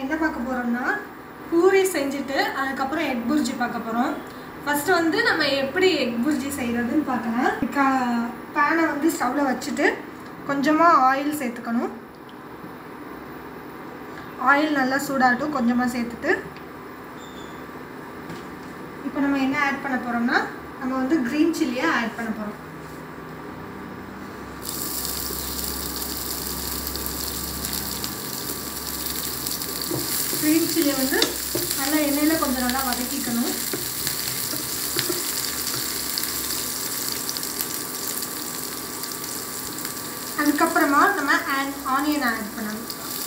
என்ன பார்க்க போகிறோம்னா பூரி செஞ்சுட்டு அதுக்கப்புறம் எக் புர்ஜி பார்க்க போகிறோம் ஃபஸ்ட்டு வந்து நம்ம எப்படி எக் புர்ஜி செய்கிறதுன்னு பார்க்கலாம் கா பேனை வந்து ஸ்டவ்வில் வச்சுட்டு கொஞ்சமாக ஆயில் சேர்த்துக்கணும் ஆயில் நல்லா சூடாகட்டும் கொஞ்சமாக சேர்த்துட்டு இப்போ நம்ம என்ன ஆட் பண்ண போகிறோம்னா நம்ம வந்து க்ரீன் சில்லியை ஆட் பண்ண போகிறோம் க்ரீன் சில்லி வந்து நல்லா எண்ணெயில் கொஞ்சம் நல்லா வதக்கிக்கணும் அதுக்கப்புறமா நம்ம ஆன் ஆனியன் ஆட் பண்ணணும்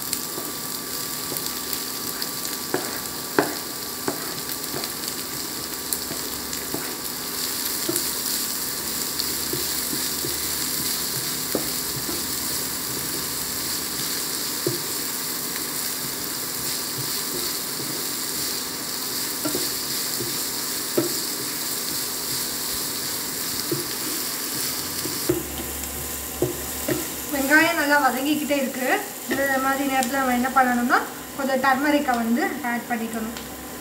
வெங்காயம் நல்லா வதங்கிக்கிட்டே இருக்குது இந்த மாதிரி நேரத்தில் நம்ம என்ன பண்ணணும்னா கொஞ்சம் டர்மரிக்கை வந்து ஆட் பண்ணிக்கணும்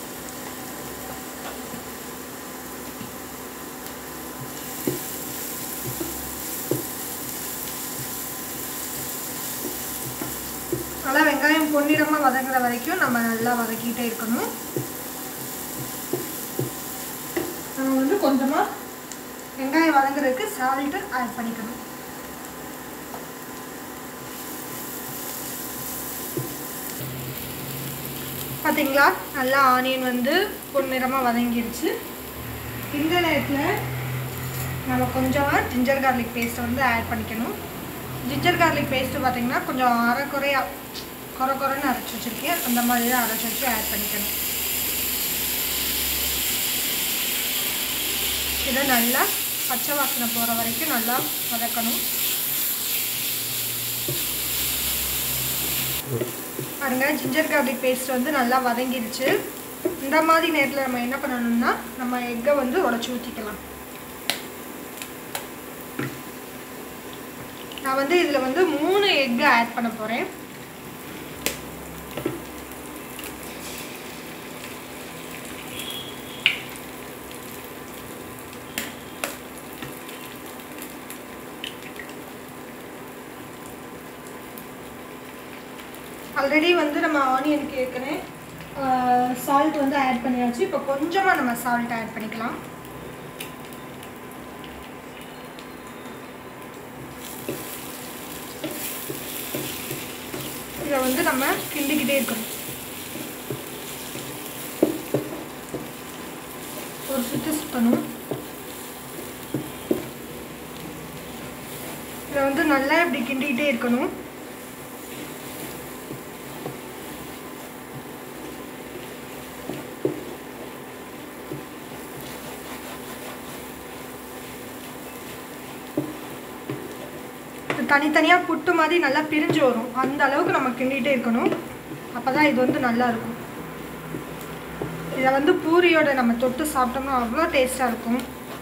நல்லா வெங்காயம் பொன்னிறமாக வதங்குற வரைக்கும் நம்ம நல்லா வதக்கிட்டே இருக்கணும் நம்ம வந்து கொஞ்சமாக வெங்காயம் வதங்குறதுக்கு சால்ட்டு ஆட் பண்ணிக்கணும் பார்த்தீங்களா நல்லா ஆனியன் வந்து பொன்னிறமாக வதங்கிருச்சு இந்த நேரத்தில் நம்ம கொஞ்சமாக ஜிஞ்சர் கார்லிக் பேஸ்ட்டை வந்து ஆட் பண்ணிக்கணும் ஜிஞ்சர் கார்லிக் பேஸ்ட்டு பார்த்தீங்கன்னா கொஞ்சம் அரை குறையா குறை குறைன்னு அரைச்சி வச்சுருக்கேன் அந்த மாதிரி தான் அரைச்சி வச்சு ஆட் பண்ணிக்கணும் இதை நல்லா பச்சை வாசனை போகிற வரைக்கும் நல்லா வதக்கணும் பாருங்க ஜிஞ்சர் கார்லிக் பேஸ்ட் வந்து நல்லா வதங்கிடுச்சு இந்த மாதிரி நேரத்தில் நம்ம என்ன பண்ணணும்னா நம்ம எக்கை வந்து உடச்சி ஊற்றிக்கலாம் நான் வந்து இதில் வந்து மூணு எக்கு ஆட் பண்ண போகிறேன் ஆல்ரெடி வந்து நம்ம ஆனியனுக்கு ஏற்கனவே சால்ட் வந்து ஆட் பண்ணியாச்சு இப்போ கொஞ்சமாக நம்ம சால்ட் ஆட் பண்ணிக்கலாம் இதை வந்து நம்ம கிண்டிக்கிட்டே இருக்கணும் ஒரு சுற்று சுற்றணும் இதை வந்து நல்லா இப்படி கிண்டிக்கிட்டே இருக்கணும் தனித்தனியாக புட்டு மாதிரி நல்லா பிரிஞ்சு வரும் அந்த அளவுக்கு நம்ம கிண்டிகிட்டே இருக்கணும் அப்போ தான் இது வந்து நல்லா இருக்கும் இதை வந்து பூரியோட நம்ம தொட்டு சாப்பிட்டோம்னா அவ்வளோ டேஸ்ட்டாக இருக்கும்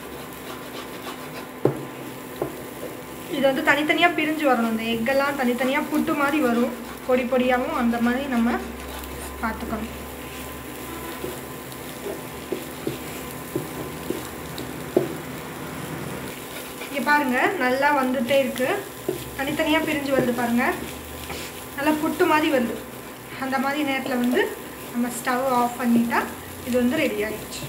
இது வந்து தனித்தனியாக பிரிஞ்சு வரணும் இந்த எக்கெல்லாம் தனித்தனியாக புட்டு மாதிரி வரும் பொடி பொடியாகவும் அந்த மாதிரி நம்ம பார்த்துக்கணும் இங்கே பாருங்கள் நல்லா வந்துட்டே இருக்குது தனித்தனியாக பிரிஞ்சு வருது பாருங்கள் நல்லா புட்டு மாதிரி வருது அந்த மாதிரி நேரத்தில் வந்து நம்ம ஸ்டவ் ஆஃப் பண்ணிட்டா இது வந்து ரெடி ஆகிடுச்சு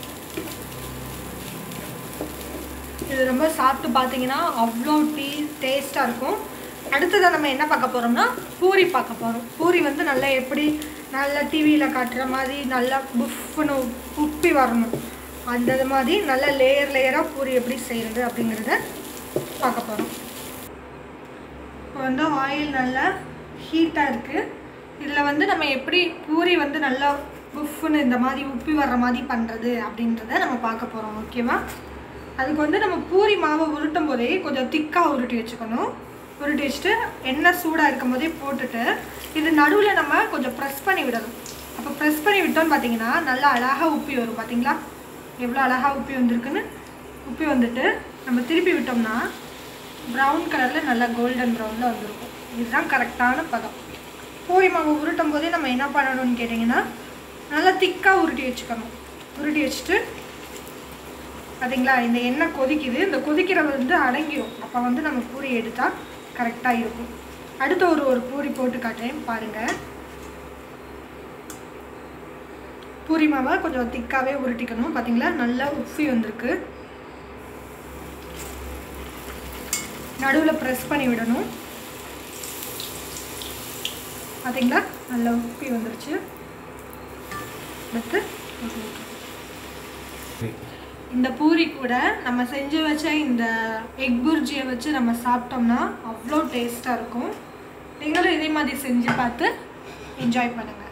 இது ரொம்ப சாப்பிட்டு பார்த்தீங்கன்னா அவ்வளோ டீ டேஸ்ட்டாக இருக்கும் அடுத்ததாக நம்ம என்ன பார்க்க போகிறோம்னா பூரி பார்க்க போகிறோம் பூரி வந்து நல்லா எப்படி நல்லா டிவியில் காட்டுற மாதிரி நல்லா புஃப்னு உப்பி வரணும் அந்த இது மாதிரி நல்லா லேயர் லேயராக பூரி எப்படி செய்கிறது அப்படிங்கிறத பார்க்க போகிறோம் இப்போ வந்து ஆயில் நல்லா ஹீட்டாக இருக்குது இதில் வந்து நம்ம எப்படி பூரி வந்து நல்லா புஃப்னு இந்த மாதிரி உப்பி வர்ற மாதிரி பண்ணுறது அப்படின்றத நம்ம பார்க்க போகிறோம் ஓகேவா அதுக்கு வந்து நம்ம பூரி மாவை உருட்டும் போதே கொஞ்சம் திக்காக உருட்டி வச்சுக்கணும் உருட்டி வச்சுட்டு எண்ணெய் சூடாக இருக்கும் போதே போட்டுட்டு இது நடுவில் நம்ம கொஞ்சம் ப்ரெஸ் பண்ணி விடணும் அப்போ ப்ரெஸ் பண்ணி விட்டோம்னு பார்த்தீங்கன்னா நல்லா அழகாக உப்பி வரும் பார்த்தீங்களா எவ்வளோ அழகாக உப்பி வந்திருக்குன்னு உப்பி வந்துட்டு நம்ம திருப்பி விட்டோம்னா ப்ரௌன் கலரில் நல்லா கோல்டன் ப்ரௌனில் வந்திருக்கும் இதுதான் கரெக்டான பதம் பூரி மாவு உருட்டும் போதே நம்ம என்ன பண்ணணும்னு கேட்டிங்கன்னா நல்லா திக்காக உருட்டி வச்சுக்கணும் உருட்டி வச்சுட்டு பார்த்தீங்களா இந்த எண்ணெய் கொதிக்குது இந்த கொதிக்கிறது வந்து அடங்கிடும் அப்போ வந்து நம்ம பூரி எடுத்தால் கரெக்டாக இருக்கும் அடுத்து ஒரு ஒரு பூரி போட்டு காட்டுறேன் பாருங்கள் பூரி மாவை கொஞ்சம் திக்காகவே உருட்டிக்கணும் பார்த்தீங்களா நல்லா உப்பி வந்திருக்கு நடுவில் ப்ரெஸ் பண்ணி விடணும் பார்த்தீங்களா நல்லா உப்பி வந்துருச்சு அடுத்து இந்த பூரி கூட நம்ம செஞ்சு வச்ச இந்த எக் புர்ஜியை வச்சு நம்ம சாப்பிட்டோம்னா அவ்வளோ டேஸ்ட்டாக இருக்கும் நீங்களும் இதே மாதிரி செஞ்சு பார்த்து என்ஜாய் பண்ணுங்கள்